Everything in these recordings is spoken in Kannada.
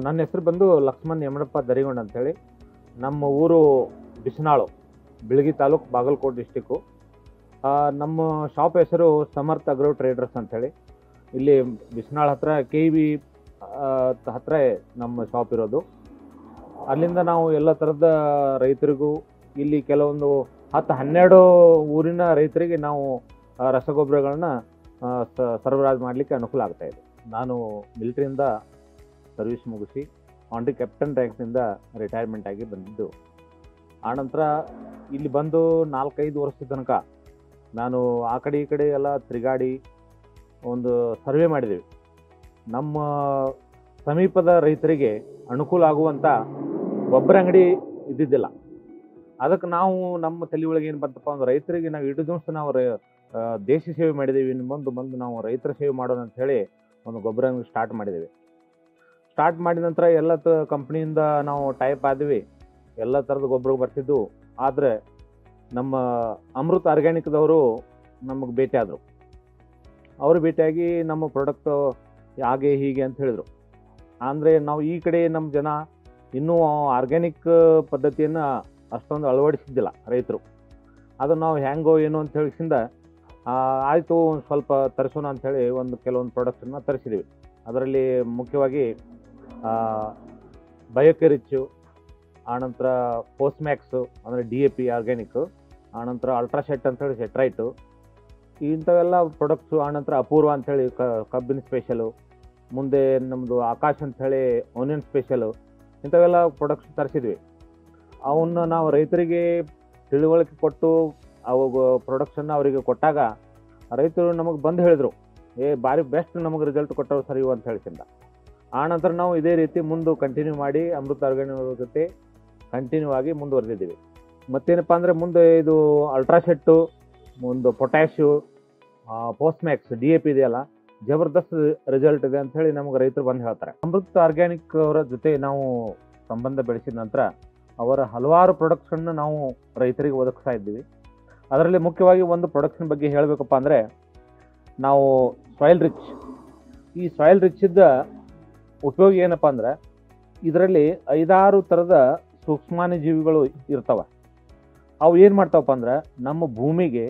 ನನ್ನ ಹೆಸರು ಬಂದು ಲಕ್ಷ್ಮಣ್ ಯಮನಪ್ಪ ದರಿಗೊಂಡ್ ಅಂತೇಳಿ ನಮ್ಮ ಊರು ಬಿಸನಾಳು ಬಿಳಗಿ ತಾಲೂಕು ಬಾಗಲಕೋಟೆ ಡಿಸ್ಟಿಕ್ಕು ಆ, ನಮ್ಮ ಶಾಪ್ ಹೆಸರು ಸಮರ್ಥ ಅಗ್ರೋ ಟ್ರೇಡರ್ಸ್ ಅಂತೇಳಿ ಇಲ್ಲಿ ಬಿಸನಾಳ್ ಹತ್ರ ಕೆ ಬಿ ಹತ್ರ ನಮ್ಮ ಶಾಪ್ ಇರೋದು ಅಲ್ಲಿಂದ ನಾವು ಎಲ್ಲ ಥರದ ರೈತರಿಗೂ ಇಲ್ಲಿ ಕೆಲವೊಂದು ಹತ್ತು ಹನ್ನೆರಡು ಊರಿನ ರೈತರಿಗೆ ನಾವು ಆ, ರಸಗೊಬ್ಬರಗಳನ್ನ ಆ, ಸ- ಸರಬರಾಜು ಮಾಡಲಿಕ್ಕೆ ಅನುಕೂಲ ಆಗ್ತಾ ಇದೆ ನಾನು ಮಿಲಿಟ್ರಿಯಿಂದ ಸರ್ವಿಸ್ ಮುಗಿಸಿ ಆನ್ ದಿ ಕ್ಯಾಪ್ಟನ್ ರ್ಯಾಂಕ್ನಿಂದ ರಿಟೈರ್ಮೆಂಟ್ ಆಗಿ ಬಂದಿದ್ದು ಆನಂತರ ಇಲ್ಲಿ ಬಂದು ನಾಲ್ಕೈದು ವರ್ಷದ ತನಕ ನಾನು ಆ ಕಡೆ ಈ ಕಡೆ ಎಲ್ಲ ತಿರುಗಾಡಿ ಒಂದು ಸರ್ವೆ ಮಾಡಿದ್ದೀವಿ ನಮ್ಮ ಸಮೀಪದ ರೈತರಿಗೆ ಅನುಕೂಲ ಆಗುವಂಥ ಗೊಬ್ಬರ ಅಂಗಡಿ ಇದ್ದಿದ್ದಿಲ್ಲ ಅದಕ್ಕೆ ನಾವು ನಮ್ಮ ತಲೆ ಒಳಗೆ ಏನು ಬಂತಪ್ಪ ಅಂದ್ರೆ ರೈತರಿಗೆ ನಾವು ಇಡೀ ದಿವಸ ನಾವು ರೈ- ಆ, ದೇಶ ಸೇವೆ ಮಾಡಿದ್ದೀವಿ ಇನ್ನು ಮುಂದೆ ಬಂದು ನಾವು ರೈತರ ಸೇವೆ ಮಾಡೋಣ ಅಂತ ಹೇಳಿ ಒಂದು ಗೊಬ್ಬರ ಅಂಗಡಿ ಸ್ಟಾರ್ಟ್ ಮಾಡಿದ್ದೀವಿ ಸ್ಟಾರ್ಟ್ ಮಾಡಿದ ನಂತರ ಎಲ್ಲ ತ ಕಂಪ್ನಿಯಿಂದ ನಾವು ಟೈಪ್ ಆದ್ವಿ ಎಲ್ಲ ಥರದ ಗೊಬ್ಬರ ಬರ್ತಿದ್ದು ಆದರೆ ನಮ್ಮ ಅಮೃತ್ ಆರ್ಗ್ಯಾನಿಕ್ದವರು ನಮಗೆ ಭೇಟಿ ಆದರು ಅವರು ಭೇಟಿಯಾಗಿ ನಮ್ಮ ಪ್ರಾಡಕ್ಟ್ ಹಾಗೆ ಹೀಗೆ ಅಂತ ಹೇಳಿದರು ಅಂದರೆ ನಾವು ಈ ಕಡೆ ನಮ್ಮ ಜನ ಇನ್ನೂ ಆರ್ಗ್ಯಾನಿಕ್ ಪದ್ಧತಿಯನ್ನು ಅಷ್ಟೊಂದು ಅಳವಡಿಸಿದ್ದಿಲ್ಲ ರೈತರು ಅದು ನಾವು ಹ್ಯಾಂಗೋ ಏನು ಅಂತ ಹೇಳಿಸಿಂದ ಆಯಿತು ಒಂದು ಸ್ವಲ್ಪ ತರಿಸೋಣ ಅಂಥೇಳಿ ಒಂದು ಕೆಲವೊಂದು ಪ್ರಾಡಕ್ಟನ್ನು ತರಿಸಿದ್ದೀವಿ ಅದರಲ್ಲಿ ಮುಖ್ಯವಾಗಿ ಬಯೋಕೆರಿಚ್ಚು ಆನಂತರ ಪೋಸ್ಮ್ಯಾಕ್ಸು ಅಂದರೆ ಡಿ ಎ ಪಿ ಆರ್ಗ್ಯಾನಿಕ್ ಆನಂತರ ಅಲ್ಟ್ರಾಶೆಟ್ ಅಂತೇಳಿ ಸೆಟ್ರೈಟು ಇಂಥವೆಲ್ಲ ಪ್ರಾಡಕ್ಟ್ಸು ಆನಂತರ ಅಪೂರ್ವ ಅಂಥೇಳಿ ಕ ಕಬ್ಬಿನ ಸ್ಪೆಷಲು ಮುಂದೆ ನಮ್ಮದು ಆಕಾಶ್ ಅಂಥೇಳಿ ಓನಿಯನ್ ಸ್ಪೆಷಲು ಇಂಥವೆಲ್ಲ ಪ್ರಾಡಕ್ಟ್ಸ್ ತರಿಸಿದ್ವಿ ಅವನ್ನ ನಾವು ರೈತರಿಗೆ ತಿಳುವಳಿಕೆ ಕೊಟ್ಟು ಅವಾಗ ಪ್ರಾಡಕ್ಟ್ಸನ್ನು ಅವರಿಗೆ ಕೊಟ್ಟಾಗ ರೈತರು ನಮಗೆ ಬಂದು ಹೇಳಿದರು ಏ ಭಾರಿ ಬೆಸ್ಟ್ ನಮಗೆ ರಿಸಲ್ಟ್ ಕೊಟ್ಟರು ಸರಿ ಇವು ಅಂತ ಹೇಳ್ಕಿಂದ ಆನಂತರ ನಾವು ಇದೇ ರೀತಿ ಮುಂದೆ ಕಂಟಿನ್ಯೂ ಮಾಡಿ ಅಮೃತ ಆರ್ಗಾನಿಕ್ ಜೊತೆ ಕಂಟಿನ್ಯೂ ಆಗಿ ಮುಂದುವರೆದಿದ್ದೀವಿ ಮತ್ತೇನಪ್ಪ ಅಂದರೆ ಮುಂದೆ ಇದು ಅಲ್ಟ್ರಾಶೆಟ್ಟು ಒಂದು ಪೊಟ್ಯಾಶು ಪೋಸ್ಮ್ಯಾಕ್ಸ್ ಡಿ ಎ ಪಿ ಇದೆಯಲ್ಲ ಜಬರ್ದಸ್ತ್ ರಿಸಲ್ಟ್ ಇದೆ ಅಂತ ಹೇಳಿ ನಮಗೆ ರೈತರು ಬಂದು ಹೇಳ್ತಾರೆ ಅಮೃತ್ ಆರ್ಗ್ಯಾನಿಕ್ ಅವರ ಜೊತೆ ನಾವು ಸಂಬಂಧ ಬೆಳೆಸಿದ ನಂತರ ಅವರ ಹಲವಾರು ಪ್ರಾಡಕ್ಟ್ಸನ್ನು ನಾವು ರೈತರಿಗೆ ಒದಗಿಸ್ತಾ ಇದ್ದೀವಿ ಅದರಲ್ಲಿ ಮುಖ್ಯವಾಗಿ ಒಂದು ಪ್ರಾಡಕ್ಟ್ಸಿನ ಬಗ್ಗೆ ಹೇಳಬೇಕಪ್ಪ ಅಂದರೆ ನಾವು ಸಾಯಿಲ್ ರಿಚ್ ಈ ಸಾಯಿಲ್ ರಿಚ್ದ ಉಪಯೋಗ ಏನಪ್ಪ ಅಂದ್ರೆ ಇದರಲ್ಲಿ ಐದಾರು ಥರದ ಸೂಕ್ಷ್ಮಾಣು ಜೀವಿಗಳು ಇರ್ತವೆ ಅವು ಏನು ಮಾಡ್ತಾವಪ್ಪ ಅಂದ್ರೆ ನಮ್ಮ ಭೂಮಿಗೆ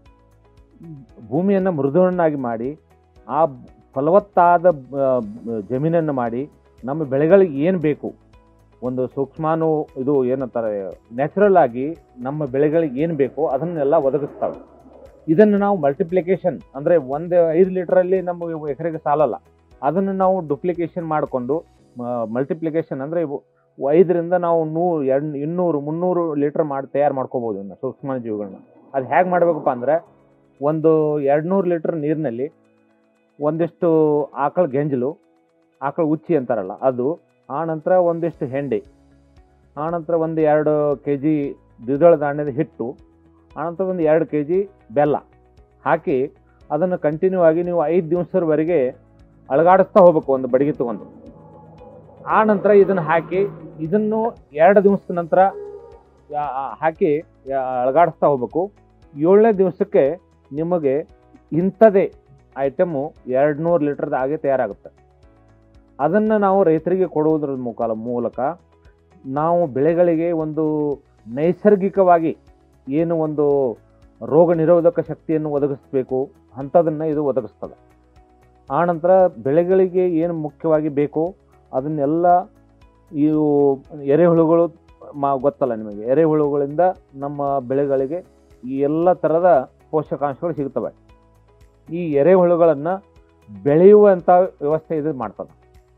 ಭೂಮಿಯನ್ನು ಮೃದುವನ್ನಾಗಿ ಮಾಡಿ ಆ ಫಲವತ್ತಾದ ಆ, ಜಮೀನನ್ನು ಮಾಡಿ ನಮ್ಮ ಬೆಳೆಗಳಿಗೆ ಏನು ಬೇಕು ಒಂದು ಸೂಕ್ಷ್ಮಾಣು ಇದು ಏನಂತಾರೆ ನ್ಯಾಚುರಲ್ ಆಗಿ ನಮ್ಮ ಬೆಳೆಗಳಿಗೆ ಏನು ಬೇಕೋ ಅದನ್ನೆಲ್ಲ ಒದಗಿಸ್ತವೆ ಇದನ್ನು ನಾವು ಮಲ್ಟಿಪ್ಲಿಕೇಶನ್ ಅಂದರೆ ಒಂದು ಐದು ಲೀಟ್ರಲ್ಲಿ ನಮ್ಮ ಎಕರೆಗೆ ಸಾಲಲ್ಲ ಅದನ್ನು ನಾವು ಡುಪ್ಲಿಕೇಶನ್ ಮಾಡಿಕೊಂಡು ಮಲ್ಟಿಪ್ಲಿಕೇಶನ್ ಅಂದರೆ ಐದರಿಂದ ನಾವು ನೂರು ಎರಡು ಇನ್ನೂರು ಮುನ್ನೂರು ಲೀಟ್ರ್ ಮಾಡಿ ತಯಾರು ಮಾಡ್ಕೋಬೋದು ಇನ್ನು ಸೂಕ್ಷ್ಮ ಜೀವಿಗಳನ್ನ ಅದು ಹೇಗೆ ಮಾಡಬೇಕಪ್ಪ ಅಂದರೆ ಒಂದು ಎರಡು ನೂರು ಲೀಟ್ರ್ ನೀರಿನಲ್ಲಿ ಒಂದಿಷ್ಟು ಆಕಳ ಗೆಂಜಲು ಆಕಳ ಉಚ್ಚಿ ಅಂತಾರಲ್ಲ ಅದು ಆನಂತರ ಒಂದಿಷ್ಟು ಹೆಂಡಿ ಆನಂತರ ಒಂದು ಎರಡು ಕೆ ಜಿ ದ್ವಿದಳ ಧಾನ್ಯದ ಹಿಟ್ಟು ಆನಂತರ ಒಂದು ಎರಡು ಕೆ ಜಿ ಬೆಲ್ಲ ಹಾಕಿ ಅದನ್ನು ಕಂಟಿನ್ಯೂ ಆಗಿ ನೀವು ಐದು ದಿವಸದವರೆಗೆ ಅಳಗಾಡಿಸ್ತಾ ಹೋಗ್ಬೇಕು ಒಂದು ಬಡಿಗೆ ತಗೊಂಡು ಆ ನಂತರ ಇದನ್ನು ಹಾಕಿ ಇದನ್ನು ಎರಡು ದಿವಸದ ನಂತರ ಯಾ- ಹಾಕಿ ಯಾ- ಅಳಗಾಡಿಸ್ತಾ ಹೋಗ್ಬೇಕು ಏಳನೇ ದಿವಸಕ್ಕೆ ನಿಮಗೆ ಇಂಥದೇ ಐಟಮು ಎರಡು ನೂರು ಲೀಟರ್ದ ಹಾಗೆ ತಯಾರಾಗುತ್ತೆ ಅದನ್ನು ನಾವು ರೈತರಿಗೆ ಕೊಡುವುದರ ಮುಖಾಲ ಮೂಲಕ ನಾವು ಬೆಳೆಗಳಿಗೆ ಒಂದು ನೈಸರ್ಗಿಕವಾಗಿ ಏನು ಒಂದು ರೋಗ ನಿರೋಧಕ ಶಕ್ತಿಯನ್ನು ಒದಗಿಸಬೇಕು ಅಂಥದನ್ನು ಇದು ಒದಗಿಸ್ತದೆ ಆನಂತರ ಬೆಳೆಗಳಿಗೆ ಏನು ಮುಖ್ಯವಾಗಿ ಬೇಕೋ ಅದನ್ನೆಲ್ಲ ಇವು ಎರೆಹುಳುಗಳು ಮಾ ಗೊತ್ತಲ್ಲ ನಿಮಗೆ ಎರೆಹುಳುಗಳಿಂದ ನಮ್ಮ ಬೆಳೆಗಳಿಗೆ ಈ ಎಲ್ಲ ಥರದ ಪೋಷಕಾಂಶಗಳು ಸಿಗ್ತವೆ ಈ ಎರೆಹುಳುಗಳನ್ನು ಬೆಳೆಯುವಂಥ ವ್ಯವಸ್ಥೆ ಇದು ಮಾಡ್ತದೆ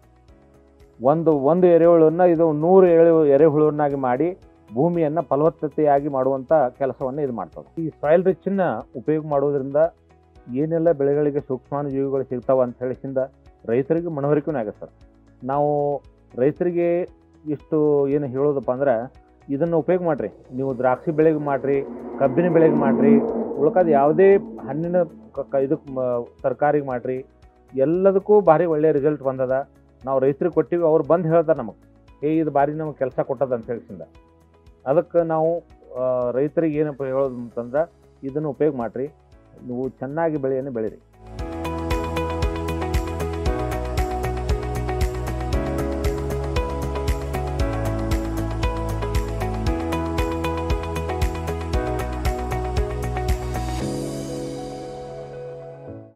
ಒಂದು ಒಂದು ಎರೆಹುಳನ್ನು ಇದು ನೂರು ಎಳೆ ಎರೆಹುಳನ್ನಾಗಿ ಮಾಡಿ ಭೂಮಿಯನ್ನು ಫಲವತ್ತತೆಯಾಗಿ ಮಾಡುವಂಥ ಕೆಲಸವನ್ನು ಇದು ಮಾಡ್ತದೆ ಈ ಸಾಯಿಲ್ ರಿಚ್ಚನ್ನು ಉಪಯೋಗ ಮಾಡೋದ್ರಿಂದ ಏನೆಲ್ಲ ಬೆಳೆಗಳಿಗೆ ಸೂಕ್ಷ್ಮಾಣು ಜೀವಿಗಳು ಸಿಗ್ತಾವ ಅಂತ ಹೇಳಿಸಿಂದ ರೈತರಿಗೆ ಮನವರಿಕೆನೂ ಆಗುತ್ತೆ ನಾವು ರೈತರಿಗೆ ಇಷ್ಟು ಏನು ಹೇಳೋದಪ್ಪ ಅಂದ್ರೆ ಇದನ್ನು ಉಪಯೋಗ ಮಾಡಿರಿ ನೀವು ದ್ರಾಕ್ಷಿ ಬೆಳೆಗೆ ಮಾಡಿರಿ ಕಬ್ಬಿನ ಬೆಳೆಗೆ ಮಾಡಿರಿ ಉಳ್ಕಾದ ಯಾವುದೇ ಹಣ್ಣಿನ ಕ- ಕ- ಇದಕ್ಕೆ ತರಕಾರಿಗೆ ಮಾಡಿರಿ ಎಲ್ಲದಕ್ಕೂ ಭಾರಿ ಒಳ್ಳೆಯ ರಿಸಲ್ಟ್ ಬಂದದ ನಾವು ರೈತರಿಗೆ ಕೊಟ್ಟಿವಿ ಅವ್ರು ಬಂದು ಹೇಳ್ತಾರೆ ನಮಗೆ ಏ ಇದು ಭಾರಿ ನಮಗೆ ಕೆಲಸ ಕೊಟ್ಟದ ಅಂತ ಹೇಳಿಸಿಂದ ಅದಕ್ಕೆ ನಾವು ಆ, ರೈತರಿಗೆ ಏನಪ್ಪ ಹೇಳೋದು ಅಂತಂದ್ರೆ ಇದನ್ನು ಉಪಯೋಗ ಮಾಡಿರಿ ನೀವು ಚೆನ್ನಾಗಿ ಬೆಳೆಯನ್ನು ಬೆಳೀರಿ